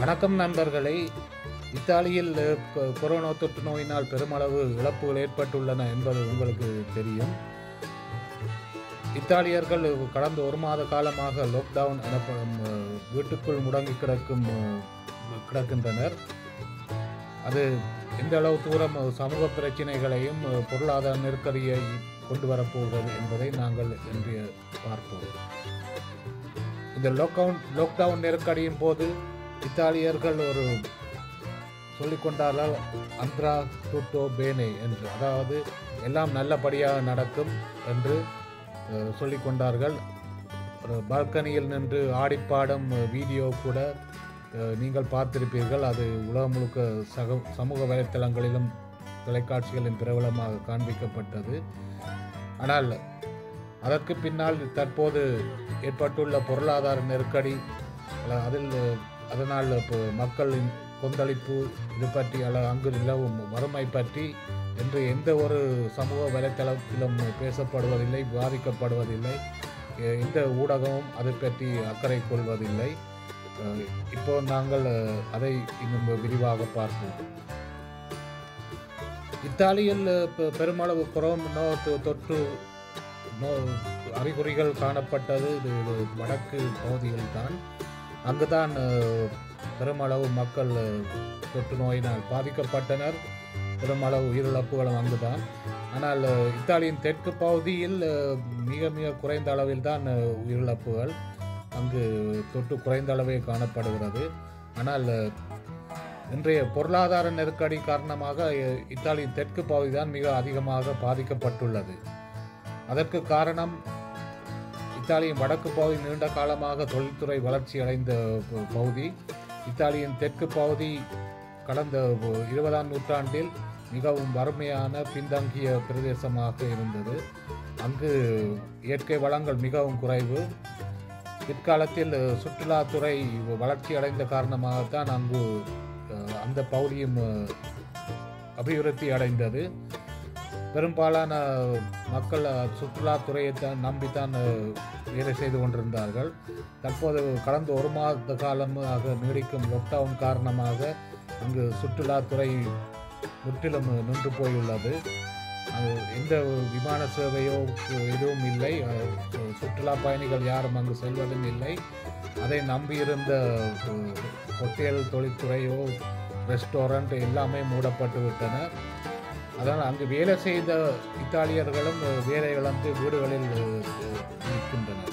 வணக்கம் நண்பர்களே இத்தாலியில் அஹ், கொ- கொரோனா தொற்று நோயினால் பெருமளவு இழப்புகள் ஏற்பட்டுள்ளன என்பது உங்களுக்கு தெரியும் இத்தாலியர்கள் கடந்த ஒரு மாத காலமாக லாக்டவுன் எனப்படும் அஹ், வீட்டுக்குள் முடங்கி கிடக்கும் அஹ், கிடக்கின்றனர் அது எந்த அளவு தூரம் அஹ், சமூக பிரச்சினைகளையும் அஹ், பொருளாதார நெருக்கடியை கொண்டு வரப்போகிறது என்பதை நாங்கள் இன்று பார்ப்போம் இந்த லாக்டவுன் லாக்டவுன் நெருக்கடியின் போது இத்தாலியர்கள் ஒரு சொல்லிக்கொண்டார்கள் அந்த்ரா துட்டோ பேனே என்று அதாவது எல்லாம் நல்லபடியாக நடக்கும் என்று அஹ், சொல்லிக்கொண்டார்கள் ஒரு பால்கனியில் நின்று ஆடிப்பாடும் அஹ், வீடியோ கூட அஹ், நீங்கள் பார்த்திருப்பீர்கள் அது உலகம் முழுக்க சக சமூக வலைத்தளங்களிலும் தொலைக்காட்சிகளிலும் பிரபலமாக காண்பிக்கப்பட்டது ஆனால் அதற்கு பின்னால் தற்போது ஏற்பட்டுள்ள பொருளாதார நெருக்கடி அல்ல அதில் அதனால் இப்போ மக்களின் கொந்தளிப்பு இது பற்றி அல்ல அங்கு நிலவும் வறுமை பற்றி என்று எந்த ஒரு சமூக வலைத்தளத்திலும் பேசப்படுவதில்லை விவாதிக்கப்படுவதில்லை எ- எந்த ஊடகமும் அதை பற்றி அக்கறை கொள்வதில்லை அஹ் இப்போ நாங்கள் அஹ், அதை இன்னும் விரிவாக பார்ப்போம் இத்தாலியில் பெ- பெருமளவு கொரோனா தொ- தொற்று நோ அறிகுறிகள் காணப்பட்டது இது இது வடக்கு பகுதியில் தான் அங்குதான் அஹ், பெருமளவு மக்கள் அஹ், தொற்று நோயினால் பாதிக்கப்பட்டனர் பெருமளவு உயிரிழப்புகளும் அங்குதான் ஆனால் அஹ், இத்தாலியின் தெற்கு பகுதியில் அஹ், மிக மிக குறைந்த அளவில் தான் அஹ், உயிரிழப்புகள் அங்கு தொற்று குறைந்த அளவே காணப்படுகிறது ஆனால் அஹ், இன்றைய பொருளாதார நெருக்கடி காரணமாக அஹ், இத்தாலியின் தெற்கு பகுதி தான் மிக அதிகமாக பாதிக்கப்பட்டுள்ளது அதற்கு காரணம் இத்தாலியின் வடக்கு பகுதி நீண்ட காலமாக தொழில்துறை வளர்ச்சி அடைந்த ப- பகுதி இத்தாலியின் தெற்கு பகுதி கடந்த ஒ- இருபதாம் நூற்றாண்டில் மிகவும் வறுமையான பின்தங்கிய பிரதேசமாக இருந்தது அங்கு இயற்கை வளங்கள் மிகவும் குறைவு பிற்காலத்தில் அஹ், சுற்றுலாத்துறை வளர்ச்சி அடைந்த காரணமாகத்தான் அங்கு அஹ், அந்த பகுதியும் அஹ், அபிவிருத்தி அடைந்தது பெரும்பாலான மக்கள் அஹ், சுற்றுலாத்துறையை தான் நம்பித்தான் அஹ், வேலை செய்து கொண்டிருந்தார்கள் தற்போது கடந்த ஒரு மாத காலமாக நீடிக்கும் லாக்டவுன் காரணமாக அங்கு சுற்றுலாத்துறை முற்றிலும் நின்று போயுள்ளது அது எந்த விமான சேவையோ எதுவும் இல்லை அஹ், சு- சுற்றுலா பயணிகள் யாரும் அங்கு செல்வதும் இல்லை அதை நம்பியிருந்த அஹ், ஹோட்டல் தொழில்துறையோ ரெஸ்டாரண்ட் எல்லாமே மூடப்பட்டு விட்டன அதனால் அங்கு வேலை செய்த இத்தாலியர்களும் அஹ், வேலை இழந்து வீடுகளில் அஹ், அஹ், நிற்கின்றனர்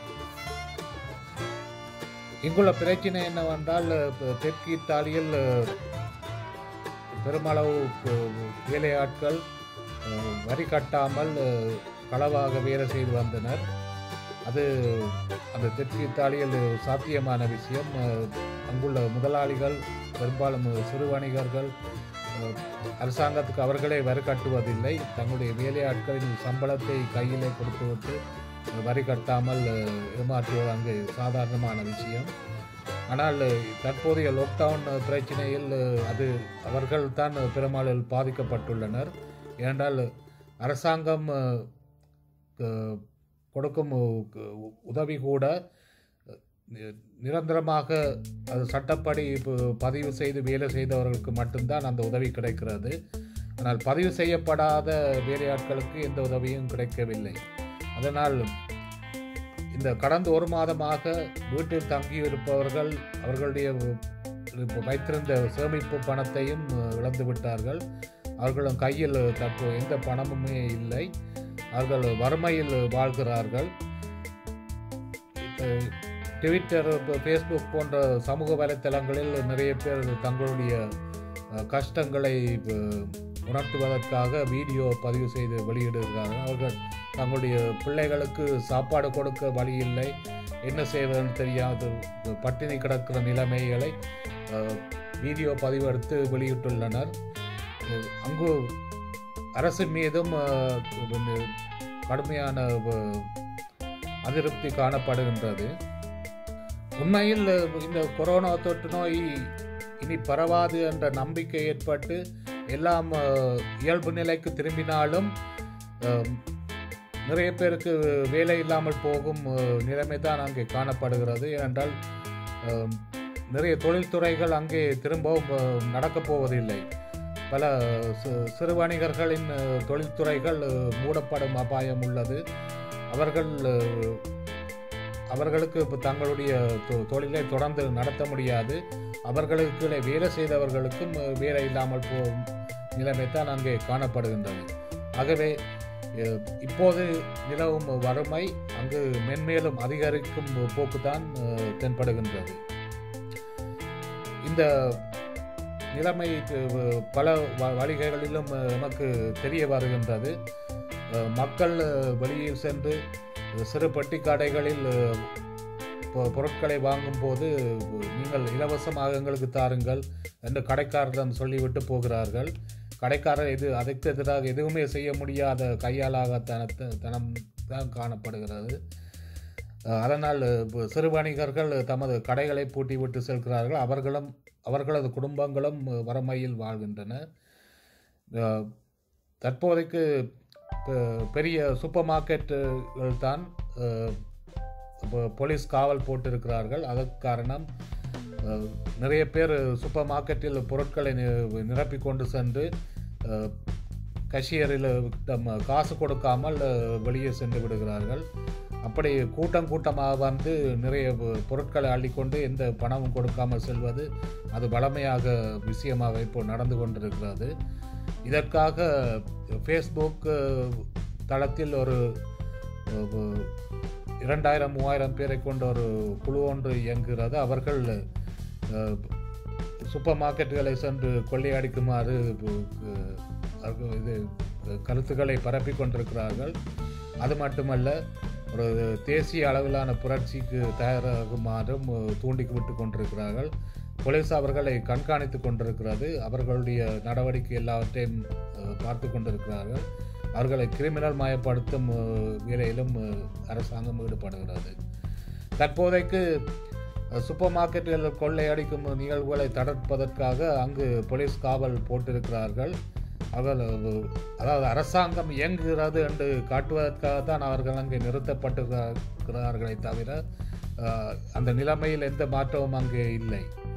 இங்குள்ள பிரச்சனை என்னவென்றால் அஹ், தெற்கு இத்தாலியில் அஹ், பெருமளவு அஹ், வேலையாட்கள் அஹ், வரி கட்டாமல் அஹ், களவாக வேலை செய்து வந்தனர் அது அந்த தெற்கு இத்தாலியில் சாத்தியமான விஷயம் அஹ், அங்குள்ள முதலாளிகள் பெரும்பாலும் சிறு வணிகர்கள் அஹ், அரசாங்கத்துக்கு அவர்களே வரி கட்டுவதில்லை தங்களுடைய வேலையாட்களின் சம்பளத்தை கையிலே கொடுத்துவிட்டு அஹ், வரி கட்டாமல் அஹ், ஏமாற்றுவது அங்கு சாதாரணமான விஷயம் ஆனால் அஹ், தற்போதைய லாக்டவுன் அஹ், பிரச்சனையில் அஹ், அது அவர்கள் தான் பெரும்பாலும் பாதிக்கப்பட்டுள்ளனர் ஏனென்றால் அரசாங்கம் அஹ், க- கொடுக்கும் உ- உதவி கூட நி- நிரந்தரமாக அது சட்டப்படி இப்போ பதிவு செய்து வேலை செய்தவர்களுக்கு மட்டும்தான் அந்த உதவி கிடைக்கிறது ஆனால் பதிவு செய்யப்படாத வேலையாட்களுக்கு எந்த உதவியும் கிடைக்கவில்லை அதனால் இந்த கடந்த ஒரு மாதமாக வீட்டில் தங்கியிருப்பவர்கள் அவர்களுடைய இப்போ வைத்திருந்த சேமிப்பு பணத்தையும் அஹ், இழந்து விட்டார்கள் அவர்களும் கையில் தற்போது எந்த பணமுமே இல்லை அவர்கள் வறுமையில் வாழ்கிறார்கள் அஹ், ட்விட்டர் இப்போ ஃபேஸ்புக் போன்ற சமூக வலைத்தளங்களில் நிறைய பேர் தங்களுடைய அஹ், கஷ்டங்களை அஹ், உணர்த்துவதற்காக வீடியோ பதிவு செய்து வெளியிடுகிறார்கள் அவர்கள் தங்களுடைய பிள்ளைகளுக்கு சாப்பாடு கொடுக்க வழி இல்லை என்ன செய்வதுன்னு தெரியாது பட்டினி கிடக்கிற நிலைமைகளை அஹ், வீடியோ பதிவெடுத்து வெளியிட்டுள்ளனர் அஹ், அங்கு அரசு மீதும் அஹ், வந்து கடுமையான அஹ், அதிருப்தி காணப்படுகின்றது உண்மையில் இந்த கொரோனா தொற்று நோய் இனி பரவாது என்ற நம்பிக்கை ஏற்பட்டு எல்லாம் அஹ், இயல்பு நிலைக்கு திரும்பினாலும் அஹ், நிறைய பேருக்கு வேலை இல்லாமல் போகும் அஹ், நிலைமை தான் அங்கே காணப்படுகிறது ஏனென்றால் அஹ், நிறைய தொழில்துறைகள் அங்கே திரும்பவும் அஹ், நடக்கப் போவதில்லை பல சி- சிறு வணிகர்களின் அஹ், தொழில்துறைகள் அஹ், மூடப்படும் அபாயம் உள்ளது அவர்கள் அஹ், அவர்களுக்கு இப்ப தங்களுடைய தொ- தொழிலை தொடர்ந்து நடத்த முடியாது அவர்களுக்கு கீழே வேலை செய்தவர்களுக்கும் அஹ், வேலை இல்லாமல் போகும் நிலைமை தான் அங்கே காணப்படுகின்றது ஆகவே அஹ், இப்போது நிலவும் வறுமை அங்கு மென்மேலும் அதிகரிக்கும் போக்குதான் அஹ், தென்படுகின்றது இந்த நிலைமை அஹ், பல வ- வழிகளிலும் அஹ், நமக்கு தெரிய வருகின்றது அஹ், மக்கள் அஹ், வெளியில் சென்று அஹ், சிறு பெட்டி கடைகளில் அஹ், பொ- பொருட்களை வாங்கும் போது நீங்கள் இலவசமாக எங்களுக்கு தாருங்கள் என்று கடைக்காரரிடம் சொல்லிவிட்டு போகிறார்கள் கடைக்காரர் இது அதற்கு எதிராக எதுவுமே செய்ய முடியாத கையாளாக தனத்தை தனம் தான் காணப்படுகிறது அஹ், அதனால் அஹ், சிறு வணிகர்கள் தமது கடைகளை பூட்டிவிட்டு செல்கிறார்கள் அவர்களும் அவர்களது குடும்பங்களும் அஹ், வறுமையில் வாழ்கின்றன அஹ், தற்போதைக்கு பெ- பெரிய சூப்பர் மார்க்கெட்டுகள் தான் அஹ், இப்போ போலீஸ் காவல் போட்டிருக்கிறார்கள் அதற்கு காரணம் அஹ், நிறைய பேர் சூப்பர் மார்க்கெட்டில் பொருட்களை நி- நிரப்பிக் கொண்டு சென்று அஹ், கஷியரில் தம் காசு கொடுக்காமல் அஹ், வெளியே சென்று விடுகிறார்கள் அப்படி கூட்டம் கூட்டமாக வந்து நிறைய பொ- பொருட்களை அள்ளிக்கொண்டு எந்த பணமும் கொடுக்காமல் செல்வது அது வளமையாக விஷயமாக இப்போ நடந்து கொண்டிருக்கிறது இதற்காக ஃபேஸ்புக் அஹ், தளத்தில் ஒரு அஹ், இரண்டாயிரம் மூவாயிரம் பேரை கொண்ட ஒரு குழு ஒன்று இயங்குகிறது அவர்கள் அஹ், சூப்பர் மார்க்கெட்டுகளை சென்று கொள்ளையடிக்குமாறு அஹ், அவர்கள் இது கருத்துக்களை பரப்பிக் கொண்டிருக்கிறார்கள் அது மட்டுமல்ல ஒரு தேசிய அளவிலான புரட்சிக்கு தயாராகுமாறும் தூண்டி விட்டு கொண்டிருக்கிறார்கள் போலீஸ் அவர்களை கண்காணித்து கொண்டிருக்கிறது அவர்களுடைய நடவடிக்கை எல்லாவற்றையும் அஹ், பார்த்து கொண்டிருக்கிறார்கள் அவர்களை கிரிமினல் மயப்படுத்தும் அஹ், வேலையிலும் அஹ், அரசாங்கம் ஈடுபடுகிறது தற்போதைக்கு அஹ், சூப்பர் மார்க்கெட்டுகளில் கொள்ளையடிக்கும் நிகழ்வுகளை தடுப்பதற்காக அங்கு போலீஸ் காவல் போட்டிருக்கிறார்கள் அவர்கள் அஹ், அதாவது அரசாங்கம் இயங்குகிறது என்று காட்டுவதற்காக தான் அவர்கள் அங்கே நிறுத்தப்பட்டிருக்கிறார்களே தவிர அஹ், அந்த நிலைமையில் எந்த மாற்றமும் அங்கே இல்லை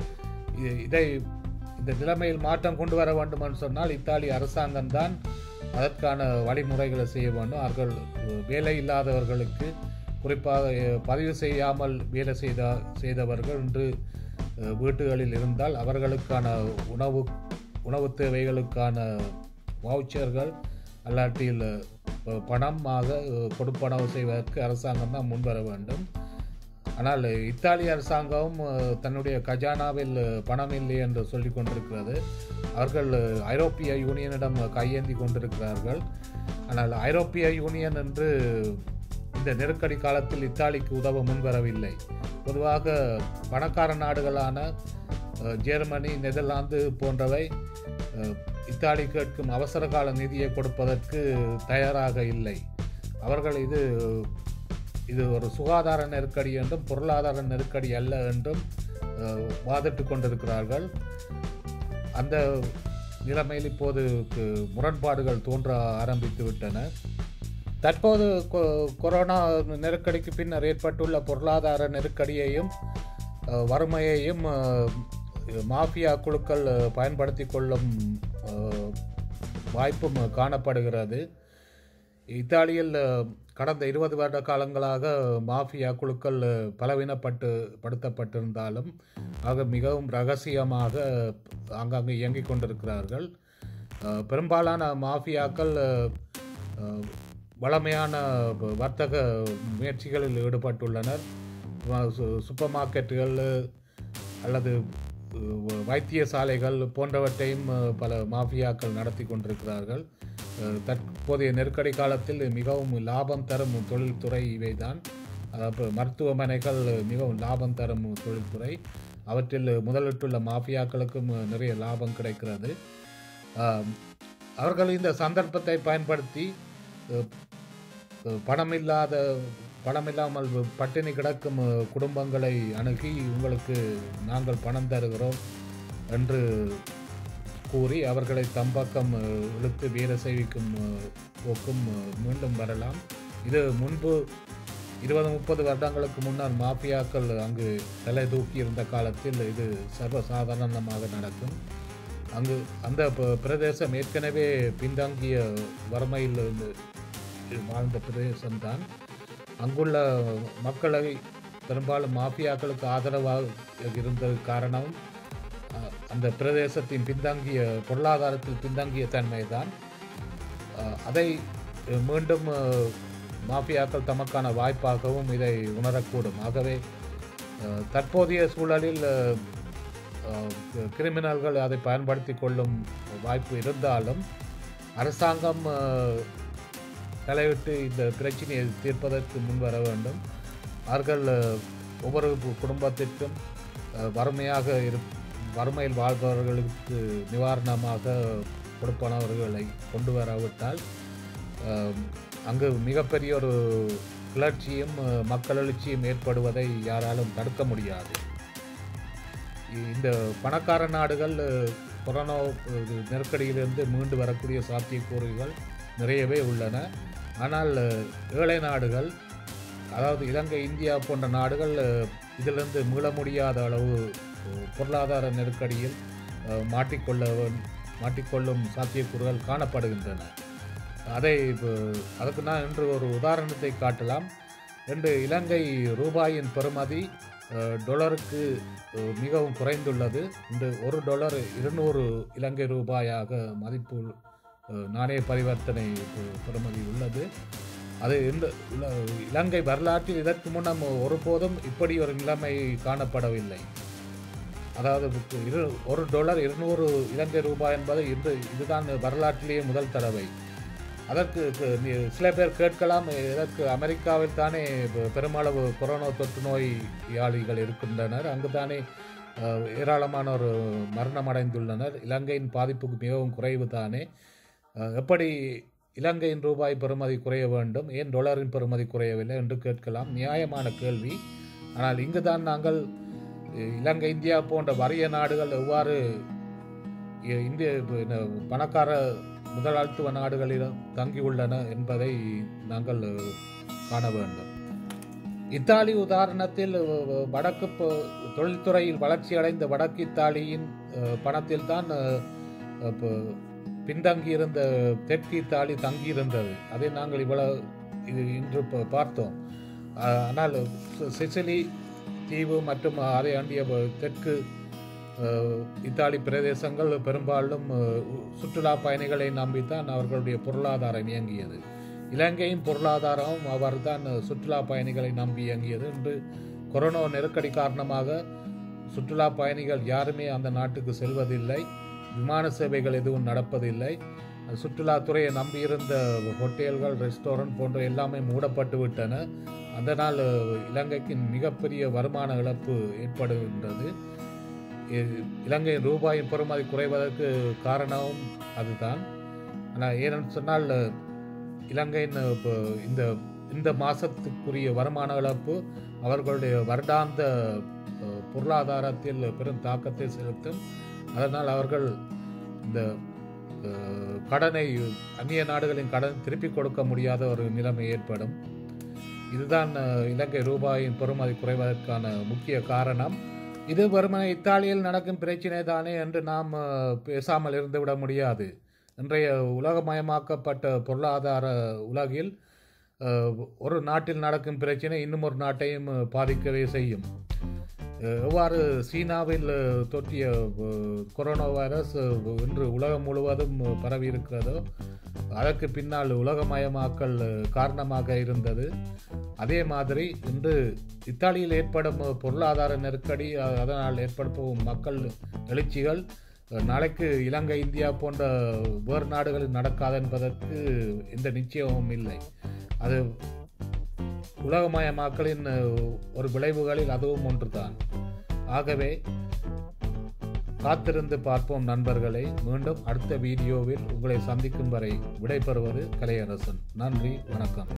இ- இதை இந்த நிலைமையில் மாற்றம் கொண்டு வர வேண்டும் என்று சொன்னால் இத்தாலி அரசாங்கம் தான் அதற்கான வழிமுறைகளை செய்ய வேண்டும் அவர்கள் அஹ், வேலை இல்லாதவர்களுக்கு குறிப்பாக அஹ், பதிவு செய்யாமல் வேலை செய்த செய்தவர்கள் இன்று அஹ், வீட்டுகளில் இருந்தால் அவர்களுக்கான உணவு உணவு தேவைகளுக்கான வவுச்சர்கள் அல்லாட்டில் அஹ், பணமாக அஹ், கொடுப்பனவு செய்வதற்கு அரசாங்கம் தான் முன்வர வேண்டும் ஆனால் இத்தாலி அரசாங்கம் அஹ், தன்னுடைய கஜானாவில் அஹ், பணம் இல்லை என்று சொல்லிக் கொண்டிருக்கிறது அவர்கள் அஹ், ஐரோப்பிய யூனியனிடம் கையேந்தி கொண்டிருக்கிறார்கள் ஆனால் ஐரோப்பிய யூனியன் என்று இந்த நெருக்கடி காலத்தில் இத்தாலிக்கு உதவ முன்வரவில்லை பொதுவாக பணக்கார நாடுகளான அஹ், ஜெர்மனி நெதர்லாந்து போன்றவை அஹ், இத்தாலி கேட்கும் அவசர கால நிதியை கொடுப்பதற்கு தயாராக இல்லை அவர்கள் இது இது ஒரு சுகாதார நெருக்கடி என்றும் பொருளாதார நெருக்கடி அல்ல என்றும் அஹ், வாதிட்டு கொண்டிருக்கிறார்கள் அந்த நிலைமையில் இப்போது கு- முரண்பாடுகள் தோன்ற ஆரம்பித்து விட்டன தற்போது கொ- கொரோனா நெருக்கடிக்கு பின்னர் ஏற்பட்டுள்ள பொருளாதார நெருக்கடியையும் அஹ், வறுமையையும் அஹ், மாஃபியா குழுக்கள் அஹ், பயன்படுத்தி கொள்ளும் அஹ், வாய்ப்பும் காணப்படுகிறது இத்தாலியில் அஹ், கடந்த இருபது வருட காலங்களாக மாஃபியா குழுக்கள் அஹ், பலவீனப்பட்டு படுத்தப்பட்டிருந்தாலும் ஆக மிகவும் ரகசியமாக ஆங்காங்கே இயங்கிக் கொண்டிருக்கிறார்கள் அஹ், பெரும்பாலான மாஃபியாக்கள் அஹ், அஹ், வளமையான வர்த்தக முயற்சிகளில் ஈடுபட்டுள்ளனர் வ- சு- சூப்பர் மார்க்கெட்டுகள் அல்லது அஹ், வைத்தியசாலைகள் போன்றவற்றையும் அஹ், பல மாஃபியாக்கள் நடத்தி கொண்டிருக்கிறார்கள் அஹ், தற்போதைய நெருக்கடி காலத்தில் மிகவும் லாபம் தரும் தொழில்துறை இவைதான் அதாவது மருத்துவமனைகள் மிகவும் லாபம் தரும் தொழில்துறை அவற்றில் முதலிட்டுள்ள மாஃபியாக்களுக்கும் நிறைய லாபம் கிடைக்கிறது ஆம், அவர்கள் இந்த சந்தர்ப்பத்தை பயன்படுத்தி அஹ், அஹ், பணமில்லாத பணமில்லாமல் பட்டினி கிடக்கும் அஹ், குடும்பங்களை அணுகி உங்களுக்கு நாங்கள் பணம் தருகிறோம் என்று கூறி அவர்களை தம்பக்கம் அஹ், இழுத்து வேலை செய்விக்கும் அஹ், போக்கும் அஹ், மீண்டும் வரலாம் இது முன்பு இருபது முப்பது வருடங்களுக்கு முன்னர் மாஃபியாக்கள் அங்கு தலை தூக்கி இருந்த காலத்தில் இது சர்வசாதாரணமாக நடக்கும் அங்கு அந்த ப- பிரதேசம் ஏற்கனவே பின்தங்கிய வறுமையில் இருந்து வாழ்ந்த பிரதேசம்தான் அங்குள்ள மக்களை பெரும்பாலும் மாஃபியாக்களுக்கு ஆதரவாக இருந்தது காரணம் அஹ், அந்த பிரதேசத்தின் பின்தங்கிய பொருளாதாரத்தில் பின்தங்கிய தன்மை தான் அதை அஹ், மீண்டும் அஹ், மாஃபியாக்கள் தமக்கான வாய்ப்பாகவும் இதை உணரக்கூடும் ஆகவே அஹ், தற்போதைய சூழலில் அஹ், அஹ், கிரிமினல்கள் அதை பயன்படுத்தி கொள்ளும் வாய்ப்பு இருந்தாலும் அரசாங்கம் அஹ், தலையிட்டு இந்த பிரச்சனையை தீர்ப்பதற்கு முன்வர வேண்டும் அவர்கள் அஹ், ஒவ்வொரு கு- குடும்பத்திற்கும் அஹ், வறுமையாக இரு வறுமையில் வாழ்பவர்களுக்கு நிவாரணமாக கொடுப்பனவர்களை கொண்டு வராவிட்டால் அஹ், அங்கு மிகப்பெரிய ஒரு கிளர்ச்சியும் அஹ், மக்கள் எழுச்சியும் ஏற்படுவதை யாராலும் தடுக்க முடியாது இந்த பணக்கார நாடுகள் அஹ், கொரோனா இது நெருக்கடியிலிருந்து மீண்டு வரக்கூடிய சாத்தியக்கூறுகள் நிறையவே உள்ளன ஆனால் அஹ், ஏழை நாடுகள் அதாவது இலங்கை இந்தியா போன்ற நாடுகள் அஹ், இதிலிருந்து மீள முடியாத அளவு அஹ், பொருளாதார நெருக்கடியில் அஹ், மாட்டிக்கொள்ள மாட்டிக்கொள்ளும் சாத்தியக்கூறுகள் காணப்படுகின்றன அதை இப்போ அதுக்கு நான் இன்று ஒரு உதாரணத்தை காட்டலாம் இன்று இலங்கை ரூபாயின் பெறுமதி அஹ், டாலருக்கு அஹ், மிகவும் குறைந்துள்ளது இன்று ஒரு டாலர் இருநூறு இலங்கை ரூபாயாக மதிப்பு அஹ், நாணய பரிவர்த்தனை பெ- பெறுமதி உள்ளது அது இந்த உல- இலங்கை வரலாற்றில் இதற்கு முன்னம் ஒருபோதும் இப்படி ஒரு நிலைமை காணப்படவில்லை அதாவது இப்போ இரு ஒரு டாலர் இருநூறு இலங்கை ரூபாய் என்பது இன்று இதுதான் வரலாற்றிலேயே முதல் தடவை அதற்கு கு- நீ- சில பேர் கேட்கலாம் இதற்கு அமெரிக்காவில் தானே பெ- பெருமளவு கொரோனா தொற்று நோயாளிகள் இருக்கின்றனர் அங்கு தானே அஹ், ஏராளமானோர் மரணம் அடைந்துள்ளனர் இலங்கையின் பாதிப்பு மிகவும் குறைவு தானே அஹ், எப்படி இலங்கையின் ரூபாய் பெறுமதி குறைய வேண்டும் ஏன் டாலரின் பெறுமதி குறையவில்லை என்று கேட்கலாம் நியாயமான கேள்வி ஆனால் இங்குதான் நாங்கள் அஹ், இலங்கை இந்தியா போன்ற வறிய நாடுகள் எவ்வாறு இ- இந்திய ப- இந்த பணக்கார முதலாளித்துவ நாடுகளில் தங்கியுள்ளன என்பதை நாங்கள் அஹ், காண வேண்டும் இத்தாலி உதாரணத்தில் அஹ், வடக்கு ப- தொழில்துறையில் வளர்ச்சியடைந்த வடக்கு இத்தாலியின் அஹ், பணத்தில் தான் அஹ், இப்போ பின்தங்கியிருந்த தெற்கு இத்தாலி தங்கியிருந்தது அதை நாங்கள் இவ்வளவு இது இன்று ப- பார்த்தோம் அஹ், ஆனால் சி- சிசிலி தீவு மற்றும் அதை அண்டிய ப- தெற்கு அஹ், இத்தாலி பிரதேசங்கள் பெரும்பாலும் அஹ், சுற்றுலா பயணிகளை நம்பித்தான் அவர்களுடைய பொருளாதாரம் இயங்கியது இலங்கையின் பொருளாதாரமும் அவர்தான் சுற்றுலா பயணிகளை நம்பி இயங்கியது என்று கொரோனா நெருக்கடி காரணமாக சுற்றுலா பயணிகள் யாருமே அந்த நாட்டுக்கு செல்வதில்லை விமான சேவைகள் எதுவும் நடப்பதில்லை சுற்றுலாத்துறையை நம்பியிருந்த ஹோட்டல்கள் ரெஸ்டாரண்ட் போன்ற எல்லாமே மூடப்பட்டு விட்டன அதனால் இலங்கைக்கு மிகப்பெரிய வருமான இழப்பு ஏற்படுகின்றது இ- இலங்கையின் ரூபாயின் பெறுமதி குறைவதற்கு காரணமும் அதுதான் ஆனால் ஏனென்று சொன்னால் இலங்கையின் இப்போ இந்த இந்த மாதத்துக்குரிய வருமான இழப்பு அவர்களுடைய வருடாந்த அஹ், பொருளாதாரத்தில் பெரும் தாக்கத்தை செலுத்தும் அதனால் அவர்கள் இந்த அஹ், கடனை அந்நிய நாடுகளின் கடன் திருப்பிக் கொடுக்க முடியாத ஒரு நிலைமை ஏற்படும் இதுதான் அஹ், இலங்கை ரூபாயின் பெறுமதி குறைவதற்கான முக்கிய காரணம் இது வெறுமனே இத்தாலியில் நடக்கும் பிரச்சினை தானே என்று நாம் அஹ், பேசாமல் இருந்துவிட முடியாது இன்றைய உலகமயமாக்கப்பட்ட பொருளாதார உலகில் அஹ், ஒரு நாட்டில் நடக்கும் பிரச்சனை இன்னும் ஒரு நாட்டையும் அஹ், பாதிக்கவே செய்யும் அஹ், எவ்வாறு சீனாவில் அஹ், தொற்றிய அஹ், கொரோனா வைரஸ் அஹ், இன்று உலகம் முழுவதும் அஹ், பரவி இருக்கிறதோ அதற்கு பின்னால் உலகமயமாக்கல் அஹ், காரணமாக இருந்தது அதே மாதிரி இன்று இத்தாலியில் ஏற்படும் அஹ், பொருளாதார நெருக்கடி அஹ், அதனால் ஏற்படும் மக்கள் எழுச்சிகள் அஹ், நாளைக்கு இலங்கை இந்தியா போன்ற வேறு நாடுகளில் நடக்காது என்பதற்கு எந்த நிச்சயமும் இல்லை அது உலகமயமாக்கலின் அஹ், ஒரு விளைவுகளில் அதுவும் ஒன்றுதான் ஆகவே காத்திருந்து பார்ப்போம் நண்பர்களை மீண்டும் அடுத்த வீடியோவில் உங்களை சந்திக்கும் வரை விடைபெறுவது கலையரசன் நன்றி வணக்கம்